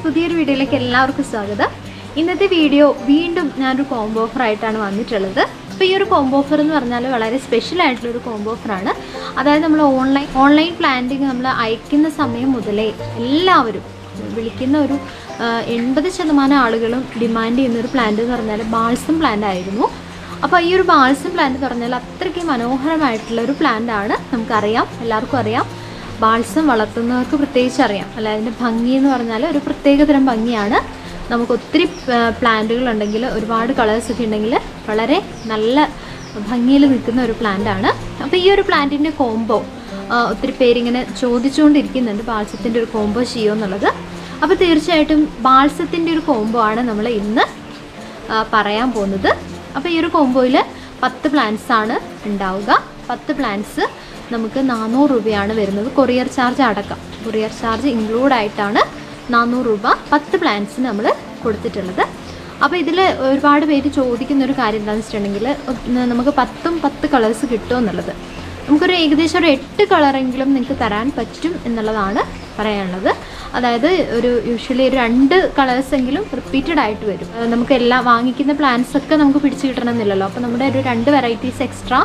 പുതിയൊരു വീഡിയോയിലേക്ക് എല്ലാവർക്കും സ്വാഗതം ഇന്നത്തെ വീഡിയോ വീണ്ടും ഞാനൊരു കോംബോ ഓഫർ ആയിട്ടാണ് വന്നിട്ടുള്ളത് അപ്പോൾ ഈ ഒരു കോംബോ ഓഫർ എന്ന് പറഞ്ഞാൽ വളരെ സ്പെഷ്യൽ ആയിട്ടുള്ള ഒരു കോംബോ ഓഫറാണ് അതായത് നമ്മൾ ഓൺലൈൻ ഓൺലൈൻ പ്ലാന്റിങ് നമ്മൾ അയക്കുന്ന സമയം മുതലേ എല്ലാവരും വിളിക്കുന്ന ഒരു എൺപത് ശതമാനം ആളുകളും ഡിമാൻഡ് ചെയ്യുന്ന ഒരു പ്ലാന്റ് എന്ന് പറഞ്ഞാൽ ബാൾസം പ്ലാന്റ് ആയിരുന്നു അപ്പോൾ ഈ ഒരു ബാൾസം പ്ലാന്റ് എന്ന് പറഞ്ഞാൽ അത്രയ്ക്ക് മനോഹരമായിട്ടുള്ള ഒരു പ്ലാന്റ് ആണ് നമുക്കറിയാം എല്ലാവർക്കും അറിയാം ബാൾസം വളർത്തുന്നവർക്ക് പ്രത്യേകിച്ച് അറിയാം അല്ല അതിൻ്റെ ഭംഗി എന്ന് പറഞ്ഞാൽ ഒരു പ്രത്യേകതരം ഭംഗിയാണ് നമുക്ക് ഒത്തിരി പ്ലാന്റുകൾ ഉണ്ടെങ്കിൽ ഒരുപാട് കളേഴ്സ് ഒക്കെ ഉണ്ടെങ്കിൽ വളരെ നല്ല ഭംഗിയിൽ നിൽക്കുന്ന ഒരു പ്ലാന്റ് ആണ് അപ്പോൾ ഈ ഒരു പ്ലാന്റിൻ്റെ കോംബോ ഒത്തിരി പേരിങ്ങനെ ചോദിച്ചുകൊണ്ടിരിക്കുന്നുണ്ട് ബാൾസത്തിൻ്റെ ഒരു കോംബോ ചെയ്യുമോ എന്നുള്ളത് അപ്പോൾ തീർച്ചയായിട്ടും ബാൾസത്തിൻ്റെ ഒരു കോംബോ ആണ് നമ്മൾ ഇന്ന് ആ, പറയാൻ പോകുന്നത് അപ്പോൾ ഈ ഒരു കോംബോയിൽ പത്ത് പ്ലാന്റ്സ് ആണ് ഉണ്ടാവുക പത്ത് പ്ലാന്റ്സ് നമുക്ക് നാനൂറ് രൂപയാണ് വരുന്നത് കൊറിയർ ചാർജ് അടക്കം കൊറിയർ ചാർജ് ഇൻക്ലൂഡ് ആയിട്ടാണ് നാനൂറ് രൂപ പത്ത് പ്ലാന്റ്സിന് നമ്മൾ കൊടുത്തിട്ടുള്ളത് അപ്പോൾ ഇതിൽ ഒരുപാട് പേര് ചോദിക്കുന്ന ഒരു കാര്യം എന്താണെന്ന് വെച്ചിട്ടുണ്ടെങ്കിൽ ഒന്ന് നമുക്ക് പത്തും പത്ത് കളേഴ്സ് കിട്ടുമോ എന്നുള്ളത് നമുക്കൊരു ഏകദേശം ഒരു എട്ട് കളറെങ്കിലും നിങ്ങൾക്ക് തരാൻ പറ്റും എന്നുള്ളതാണ് പറയാനുള്ളത് അതായത് ഒരു യൂഷ്വലി ഒരു രണ്ട് കളേഴ്സ് എങ്കിലും റിപ്പീറ്റഡ് ആയിട്ട് വരും അത് നമുക്ക് എല്ലാം വാങ്ങിക്കുന്ന പ്ലാന്റ്സ് ഒക്കെ നമുക്ക് പിടിച്ച് കിട്ടണമെന്നില്ലല്ലോ അപ്പോൾ നമ്മുടെ ഒരു രണ്ട് വെറൈറ്റീസ് എക്സ്ട്രാ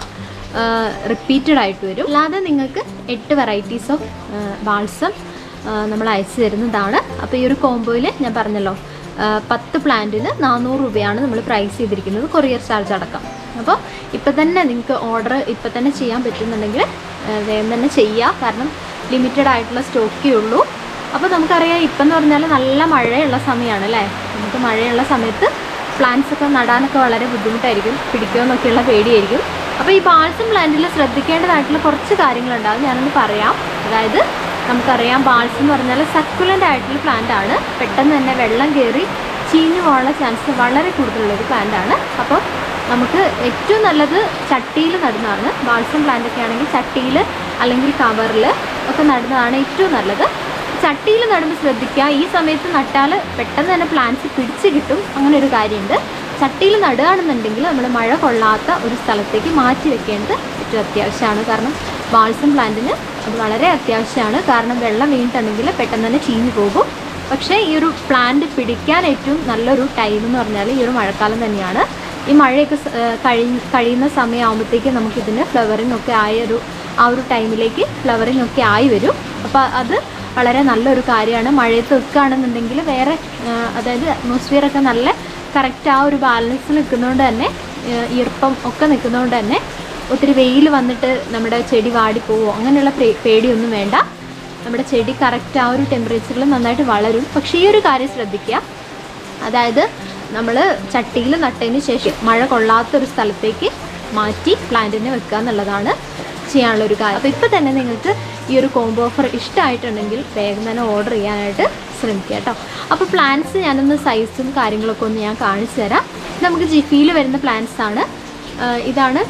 റിപ്പീറ്റഡ് ആയിട്ട് വരും അല്ലാതെ നിങ്ങൾക്ക് എട്ട് വെറൈറ്റീസ് ഓഫ് ബാൾസം നമ്മൾ അയച്ചു തരുന്നതാണ് അപ്പോൾ ഈ ഒരു കോംബോയിൽ ഞാൻ പറഞ്ഞല്ലോ ആ, പത്ത് പ്ലാന്റിന് നാനൂറ് രൂപയാണ് നമ്മൾ പ്രൈസ് ചെയ്തിരിക്കുന്നത് കൊറിയർ ചാർജ് അടക്കം അപ്പോൾ ഇപ്പം തന്നെ നിങ്ങൾക്ക് ഓർഡർ ഇപ്പം തന്നെ ചെയ്യാൻ പറ്റുന്നുണ്ടെങ്കിൽ ആ, വേഗം തന്നെ ചെയ്യുക കാരണം ലിമിറ്റഡ് ആയിട്ടുള്ള സ്റ്റോക്കേ ഉള്ളൂ അപ്പോൾ നമുക്കറിയാം ഇപ്പം എന്ന് പറഞ്ഞാൽ നല്ല മഴയുള്ള സമയമാണ് അല്ലേ നമുക്ക് മഴയുള്ള സമയത്ത് പ്ലാന്റ്സ് ഒക്കെ നടാനൊക്കെ വളരെ ബുദ്ധിമുട്ടായിരിക്കും പിടിക്കുമെന്നൊക്കെയുള്ള പേടിയായിരിക്കും അപ്പോൾ ഈ ബാൾസം പ്ലാന്റിൽ ശ്രദ്ധിക്കേണ്ടതായിട്ടുള്ള കുറച്ച് കാര്യങ്ങളുണ്ടാകും ഞാനൊന്ന് പറയാം അതായത് നമുക്കറിയാം ബാൾസ് എന്ന് പറഞ്ഞാൽ സക്കുലൻ്റ് ആയിട്ടുള്ള പ്ലാന്റ് ആണ് പെട്ടെന്ന് തന്നെ വെള്ളം കയറി ചീഞ്ഞു പോകാനുള്ള ചാൻസ് വളരെ കൂടുതലുള്ളൊരു പ്ലാന്റ് ആണ് അപ്പോൾ നമുക്ക് ഏറ്റവും നല്ലത് ചട്ടിയിൽ നടുന്നതാണ് ബാൾസം പ്ലാന്റ് ഒക്കെ ആണെങ്കിൽ ചട്ടിയിൽ അല്ലെങ്കിൽ കവറിൽ ഒക്കെ നടുന്നതാണ് ഏറ്റവും നല്ലത് ചട്ടിയിൽ നടുമ്പോൾ ശ്രദ്ധിക്കുക ഈ സമയത്ത് നട്ടാൽ പെട്ടെന്ന് തന്നെ പ്ലാന്റ്സ് പിടിച്ച് കിട്ടും അങ്ങനെ ഒരു കാര്യമുണ്ട് ചട്ടിയിൽ നടുകയാണെന്നുണ്ടെങ്കിൽ നമ്മൾ മഴ കൊള്ളാത്ത ഒരു സ്ഥലത്തേക്ക് മാറ്റി വെക്കേണ്ടത് ഏറ്റവും അത്യാവശ്യമാണ് കാരണം ബാൾസം പ്ലാന്റിന് അത് വളരെ അത്യാവശ്യമാണ് കാരണം വെള്ളം വീണിട്ടുണ്ടെങ്കിൽ പെട്ടെന്ന് തന്നെ ചീഞ്ഞു പോകും പക്ഷേ ഈ ഒരു പ്ലാന്റ് പിടിക്കാൻ ഏറ്റവും നല്ലൊരു ടൈം എന്ന് പറഞ്ഞാൽ ഈ ഒരു മഴക്കാലം തന്നെയാണ് ഈ മഴയൊക്കെ സ- ഏർ കഴി- കഴിയുന്ന സമയമാകുമ്പോഴത്തേക്ക് നമുക്കിതിന് ഫ്ലവറിംഗ് ഒക്കെ ആയ ഒരു ആ ഒരു ടൈമിലേക്ക് ഫ്ലവറിംഗ് ഒക്കെ ആയി വരും അപ്പോൾ അത് വളരെ നല്ലൊരു കാര്യമാണ് മഴയത്ത് വെക്കുകയാണെന്നുണ്ടെങ്കിൽ വേറെ ആ, അതായത് atmosphere ഒക്കെ നല്ല കറക്റ്റ് ആ ഒരു ബാലൻസ് നിൽക്കുന്നതുകൊണ്ട് തന്നെ ആ, ഈർപ്പം ഒക്കെ നിൽക്കുന്നതുകൊണ്ട് തന്നെ ഒത്തിരി വെയിൽ വന്നിട്ട് നമ്മുടെ ചെടി വാടിപ്പോവോ അങ്ങനെയുള്ള പേ- പേടിയൊന്നും വേണ്ട നമ്മുടെ ചെടി കറക്റ്റ് ആ ഒരു ടെമ്പറേച്ചറിൽ നന്നായിട്ട് വളരും പക്ഷേ ഈ ഒരു കാര്യം ശ്രദ്ധിക്കുക അതായത് നമ്മൾ ചട്ടിയിൽ നട്ടതിന് ശേഷം മഴ കൊള്ളാത്തൊരു സ്ഥലത്തേക്ക് മാറ്റി പ്ലാന്റിനെ വെക്കുക എന്നുള്ളതാണ് ചെയ്യാനുള്ള ഒരു കാര്യം അപ്പോൾ ഇപ്പോൾ തന്നെ നിങ്ങൾക്ക് ഈ ഒരു കോംബോ ഓഫർ ഇഷ്ടമായിട്ടുണ്ടെങ്കിൽ വേഗം തന്നെ ഓർഡർ ചെയ്യാനായിട്ട് ശ്രമിക്കുക കേട്ടോ അപ്പോൾ പ്ലാന്റ്സ് ഞാനൊന്ന് സൈസും കാര്യങ്ങളൊക്കെ ഒന്ന് ഞാൻ കാണിച്ചു തരാം നമുക്ക് ജിഫിയിൽ വരുന്ന പ്ലാന്റ്സ് ആണ് ആ, ഇതാണ്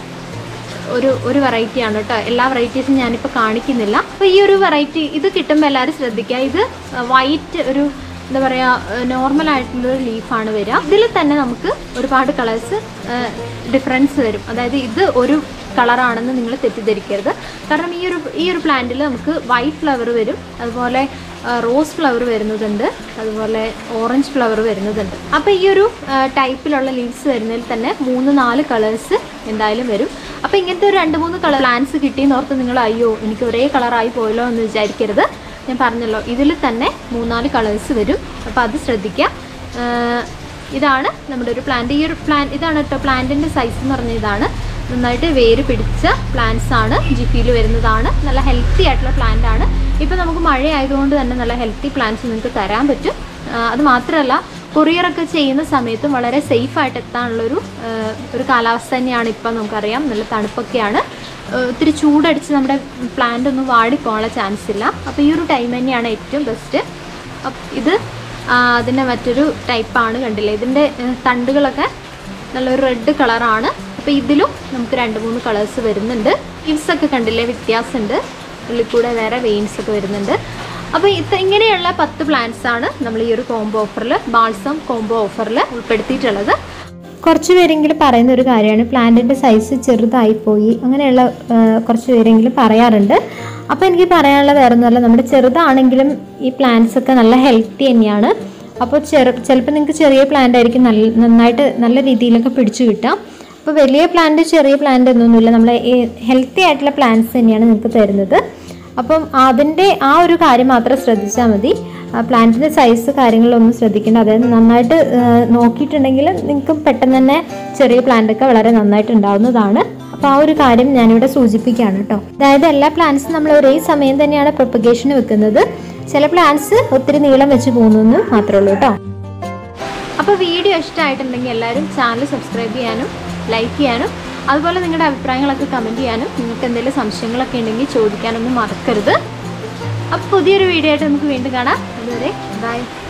ഒരു ഒരു വെറൈറ്റി ആണ് കേട്ടോ എല്ലാ വെറൈറ്റീസും ഞാനിപ്പോൾ കാണിക്കുന്നില്ല അപ്പോൾ ഈ ഒരു വെറൈറ്റി ഇത് കിട്ടുമ്പോൾ എല്ലാവരും ശ്രദ്ധിക്കുക ഇത് വൈറ്റ് ഒരു എന്താ പറയുക നോർമൽ ആയിട്ടുള്ള ഒരു ലീഫാണ് വരിക ഇതിൽ തന്നെ നമുക്ക് ഒരുപാട് കളേഴ്സ് ഡിഫറൻസ് വരും അതായത് ഇത് ഒരു കളറാണെന്ന് നിങ്ങൾ തെറ്റിദ്ധരിക്കരുത് കാരണം ഈ ഒരു ഈ ഒരു പ്ലാന്റിൽ നമുക്ക് വൈറ്റ് ഫ്ലവർ വരും അതുപോലെ റോസ് ഫ്ലവർ വരുന്നതുണ്ട് അതുപോലെ ഓറഞ്ച് ഫ്ലവർ വരുന്നതുണ്ട് അപ്പോൾ ഈ ഒരു ടൈപ്പിലുള്ള ലീവ്സ് വരുന്നതിൽ തന്നെ മൂന്ന് നാല് കളേഴ്സ് എന്തായാലും വരും അപ്പോൾ ഇങ്ങനത്തെ ഒരു രണ്ട് മൂന്ന് കളർ പ്ലാന്റ്സ് കിട്ടിയെന്ന് ഓർത്ത് നിങ്ങൾ അയ്യോ എനിക്ക് ഒരേ കളറായി പോയല്ലോ എന്ന് വിചാരിക്കരുത് ഞാൻ പറഞ്ഞല്ലോ ഇതിൽ തന്നെ മൂന്നാല് കളേഴ്സ് വരും അപ്പോൾ അത് ശ്രദ്ധിക്കുക ആഹ് ഇതാണ് നമ്മുടെ ഒരു പ്ലാന്റ് ഈ ഒരു പ്ലാൻ ഇതാണ് കേട്ടോ പ്ലാന്റിൻ്റെ സൈസ് എന്ന് പറഞ്ഞ ഇതാണ് നന്നായിട്ട് വേര് പിടിച്ച പ്ലാന്റ്സ് ആണ് ജിഫിയിൽ വരുന്നതാണ് നല്ല ഹെൽത്തി ആയിട്ടുള്ള പ്ലാന്റ് ആണ് ഇപ്പോൾ നമുക്ക് മഴ ആയതുകൊണ്ട് തന്നെ നല്ല ഹെൽത്തി പ്ലാന്റ്സ് നിങ്ങൾക്ക് തരാൻ പറ്റും ആ, അത് മാത്രമല്ല കൊറിയറൊക്കെ ചെയ്യുന്ന സമയത്തും വളരെ സേഫായിട്ട് എത്താനുള്ളൊരു ആ, ഒരു കാലാവസ്ഥ തന്നെയാണ് ഇപ്പം നമുക്കറിയാം നല്ല തണുപ്പൊക്കെയാണ് ആ, ഒത്തിരി ചൂടടിച്ച് നമ്മുടെ പ്ലാന്റ് ഒന്നും വാടിപ്പോകാനുള്ള ചാൻസ് ഇല്ല അപ്പോൾ ഈ ഒരു ടൈം തന്നെയാണ് ഏറ്റവും ബെസ്റ്റ് ഇത് ആ, അതിൻ്റെ മറ്റൊരു ടൈപ്പാണ് കണ്ടില്ലേ ഇതിൻ്റെ ഏഹ്, തണ്ടുകളൊക്കെ നല്ലൊരു റെഡ് കളറാണ് അപ്പോൾ ഇതിലും നമുക്ക് രണ്ട് മൂന്ന് കളേഴ്സ് വരുന്നുണ്ട് ലീവ്സ് ഒക്കെ കണ്ടില്ലേ വ്യത്യാസമുണ്ട് ഉള്ളിൽ കൂടെ വേറെ വെയിൻസ് ഒക്കെ വരുന്നുണ്ട് അപ്പോൾ ഇത് ഇങ്ങനെയുള്ള പത്ത് പ്ലാന്റ്സ് ആണ് നമ്മൾ ഈ ഒരു കോംബോ ഓഫറിൽ ബാൾസം കോംബോ ഓഫറിൽ ഉൾപ്പെടുത്തിയിട്ടുള്ളത് കുറച്ച് പേരെങ്കിലും പറയുന്ന ഒരു കാര്യമാണ് പ്ലാന്റിൻ്റെ സൈസ് ചെറുതായിപ്പോയി അങ്ങനെയുള്ള ആ, കുറച്ച് പേരെങ്കിലും പറയാറുണ്ട് അപ്പോൾ എനിക്ക് പറയാനുള്ള വേറെ ഒന്നുമല്ല നമ്മുടെ ചെറുതാണെങ്കിലും ഈ പ്ലാന്റ്സ് ഒക്കെ നല്ല ഹെൽത്തി തന്നെയാണ് അപ്പോൾ ചെറു ചിലപ്പോൾ നിങ്ങൾക്ക് ചെറിയ പ്ലാന്റ് ആയിരിക്കും നല്ല നന്നായിട്ട് നല്ല രീതിയിലൊക്കെ പിടിച്ചു കിട്ടാം അപ്പോൾ വലിയ പ്ലാന്റ് ചെറിയ പ്ലാന്റ് എന്നൊന്നുമില്ല നമ്മൾ ഹെൽത്തി ആയിട്ടുള്ള പ്ലാന്റ്സ് തന്നെയാണ് നിങ്ങൾക്ക് തരുന്നത് അപ്പം അതിൻ്റെ ആ ഒരു കാര്യം മാത്രം ശ്രദ്ധിച്ചാൽ മതി പ്ലാന്റിൻ്റെ സൈസ് കാര്യങ്ങളൊന്നും ശ്രദ്ധിക്കേണ്ട അതായത് നന്നായിട്ട് ആ, നോക്കിയിട്ടുണ്ടെങ്കിൽ നിങ്ങൾക്ക് പെട്ടെന്ന് തന്നെ ചെറിയ plant ഒക്കെ വളരെ നന്നായിട്ട് ഉണ്ടാവുന്നതാണ് അപ്പോൾ ആ ഒരു കാര്യം ഞാനിവിടെ സൂചിപ്പിക്കുകയാണ് കേട്ടോ അതായത് എല്ലാ പ്ലാന്റ്സും നമ്മൾ ഒരേ സമയം തന്നെയാണ് പ്രൊപ്പഗേഷന് വെക്കുന്നത് ചില പ്ലാന്റ്സ് ഒത്തിരി നീളം വെച്ച് പോകുന്നു മാത്രമേ ഉള്ളൂ കേട്ടോ അപ്പോൾ വീഡിയോ ഇഷ്ടമായിട്ടുണ്ടെങ്കിൽ എല്ലാവരും ചാനൽ സബ്സ്ക്രൈബ് ചെയ്യാനും ലൈക്ക് ചെയ്യാനും അതുപോലെ നിങ്ങളുടെ അഭിപ്രായങ്ങളൊക്കെ കമൻറ്റ് ചെയ്യാനും നിങ്ങൾക്ക് എന്തെങ്കിലും സംശയങ്ങളൊക്കെ ഉണ്ടെങ്കിൽ ചോദിക്കാനൊന്നും മറക്കരുത് അപ്പോൾ പുതിയൊരു വീഡിയോ ആയിട്ട് നമുക്ക് വീണ്ടും കാണാം അതുവരെ ബൈ